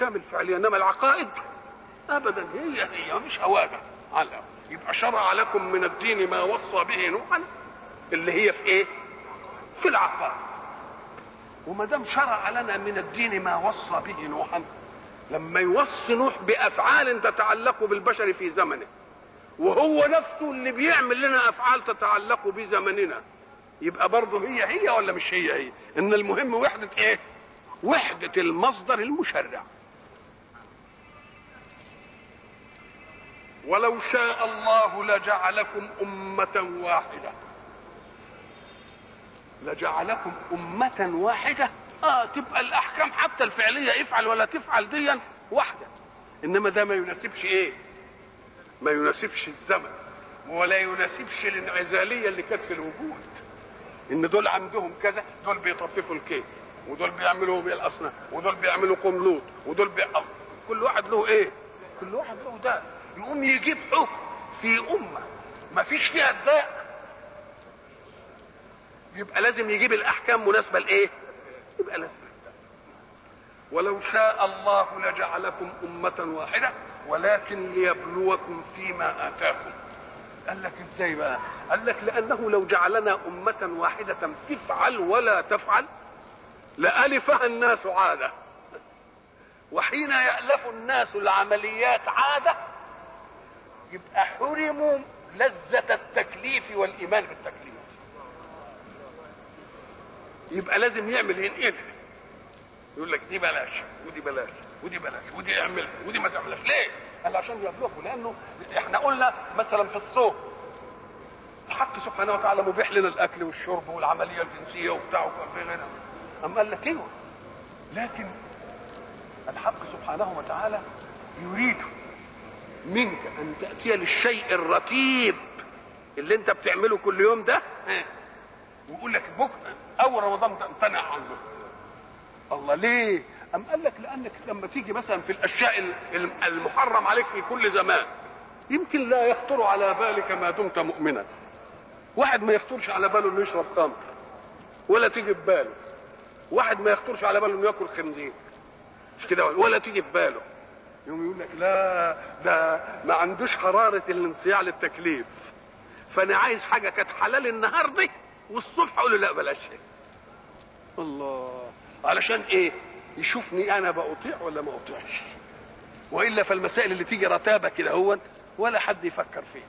الاحكام الفعليه انما العقائد ابدا هي هي مش هواجه على يبقى شرع لكم من الدين ما وصى به نوحا اللي هي في ايه في العقائد وما دام شرع لنا من الدين ما وصى به نوحا لما يوصي نوح بافعال تتعلق بالبشر في زمنه وهو نفسه اللي بيعمل لنا افعال تتعلق بزمننا يبقى برضه هي هي ولا مش هي هي ان المهم وحده ايه وحده المصدر المشرع ولو شاء الله لجعلكم أمة واحدة لجعلكم أمة واحدة اه تبقى الأحكام حتى الفعلية افعل ولا تفعل ديا واحدة إنما ده ما يناسبش إيه؟ ما يناسبش الزمن ولا يناسبش الانعزالية اللي كانت في الوجود إن دول عندهم كذا دول بيطففوا الكيك ودول بيعملوا بالأصنام ودول بيعملوا قملوط ودول بي... كل واحد له إيه؟ كل واحد له ده يقوم يجيب حكم في أمة ما فيش فيها الداء يبقى لازم يجيب الأحكام مناسبة لإيه؟ يبقى لازم ولو شاء الله لجعلكم أمة واحدة ولكن ليبلوكم فيما آتاكم قال لك ازاي بقى؟ قال لك لأنه لو جعلنا أمة واحدة تفعل ولا تفعل لألفها الناس عادة وحين يألف الناس العمليات عادة يبقى حرموا لذة التكليف والإيمان بالتكليف يبقى لازم يعمل ينقلها يقول لك دي بلاش ودي بلاش ودي بلاش ودي اعملها ودي ما تعملهاش ليه؟ قال عشان يبلغوا لانه احنا قلنا مثلا في الصوم الحق سبحانه وتعالى مبيح لنا الاكل والشرب والعمليه الجنسيه وبتاع وفي غيرها اما قال لك ايوه لكن الحق سبحانه وتعالى يريد منك ان تاتي للشيء الرتيب اللي انت بتعمله كل يوم ده ويقول لك بكره اول رمضان تمتنع عنه الله ليه أم قال لك لأنك لما تيجي مثلا في الأشياء المحرم عليك في كل زمان يمكن لا يخطر على بالك ما دمت مؤمنا واحد ما يخطرش على باله انه يشرب خمر ولا تيجي في باله واحد ما يخطرش على باله انه ياكل خنزير مش كده ولا تيجي في باله يوم يقول لك لا ده ما عندوش حرارة الانصياع للتكليف فأنا عايز حاجة كانت حلال النهاردة والصبح أقول له لا بلاش الله علشان ايه يشوفني انا بأطيع ولا ما اطيعش والا فالمسائل اللي تيجي رتابه كده هو ولا حد يفكر فيها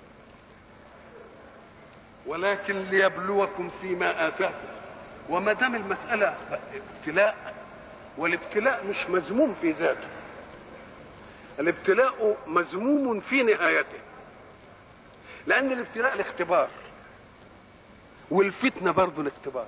ولكن ليبلوكم فيما اتاكم وما دام المساله ابتلاء والابتلاء مش مذموم في ذاته الابتلاء مذموم في نهايته لان الابتلاء الاختبار والفتنه برضه الاختبار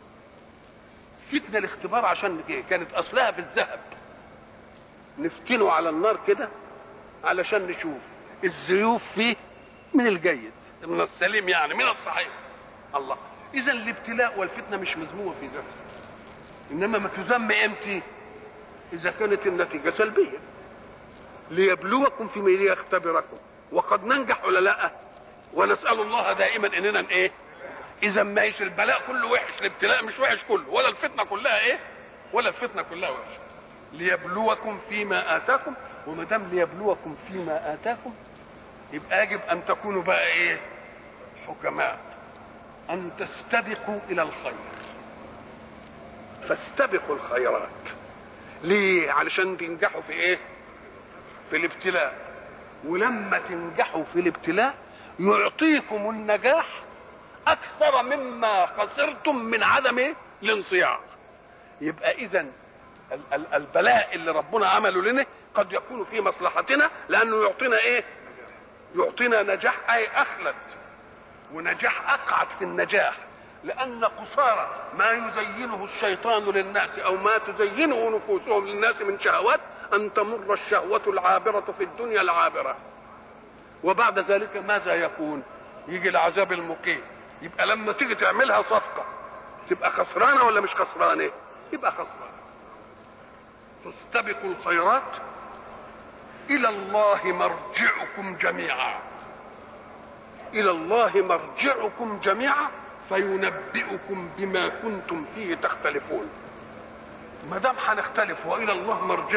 فتنة الاختبار عشان ايه؟ كانت اصلها في الذهب نفتنه على النار كده علشان نشوف الزيوف فيه من الجيد من السليم يعني من الصحيح الله اذا الابتلاء والفتنه مش مذمومه في ذاتها انما ما تذم امتى اذا كانت النتيجه سلبيه ليبلوكم فيما ليختبركم وقد ننجح ولا لا ونسال الله دائما اننا ايه اذا ما هيش البلاء كله وحش الابتلاء مش وحش كله ولا الفتنه كلها ايه ولا الفتنه كلها وحش ليبلوكم فيما اتاكم وما دام ليبلوكم فيما اتاكم يبقى يجب ان تكونوا بقى ايه حكماء ان تستبقوا الى الخير فاستبقوا الخيرات ليه علشان تنجحوا في ايه في الابتلاء ولما تنجحوا في الابتلاء يعطيكم النجاح اكثر مما خسرتم من عدم الانصياع يبقى اذا البلاء اللي ربنا عمله لنا قد يكون في مصلحتنا لانه يعطينا ايه يعطينا نجاح اي اخلد ونجاح اقعد في النجاح لان قصارى ما يزينه الشيطان للناس او ما تزينه نفوسهم للناس من شهوات ان تمر الشهوه العابره في الدنيا العابره وبعد ذلك ماذا يكون يجي العذاب المقيم يبقى لما تيجي تعملها صفقه تبقى خسرانه ولا مش خسرانه يبقى خسرانه تستبقوا الخيرات الى الله مرجعكم جميعا الى الله مرجعكم جميعا فينبئكم بما كنتم فيه تختلفون ما دام هنختلف والى الله مرجع